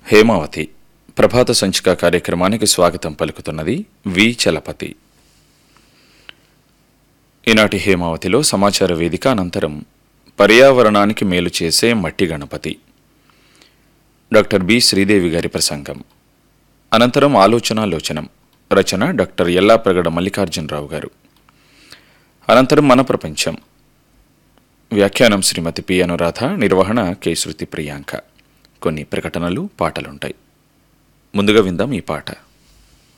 హేమావతి ప్రభాత సంచిక కార్యక్రమానికి స్వాగతం పలుకుతున్నది వి చలపతి ఈనాటి హేమావతిలో సమాచార వేదిక అనంతరం పర్యావరణానికి మేలు చేసే మట్టి గణపతి డాక్టర్ బి శ్రీదేవి గారి ప్రసంగం అనంతరం ఆలోచనాలోచనం రచన డాక్టర్ ఎల్లాప్రగడ మల్లికార్జునరావు గారు అనంతరం మన ప్రపంచం వ్యాఖ్యానం శ్రీమతి పి అనురాధ నిర్వహణ కె శృతి ప్రియాంక కొన్ని ప్రకటనలు పాటలుంటాయి ముందుగా విందాం ఈ పాట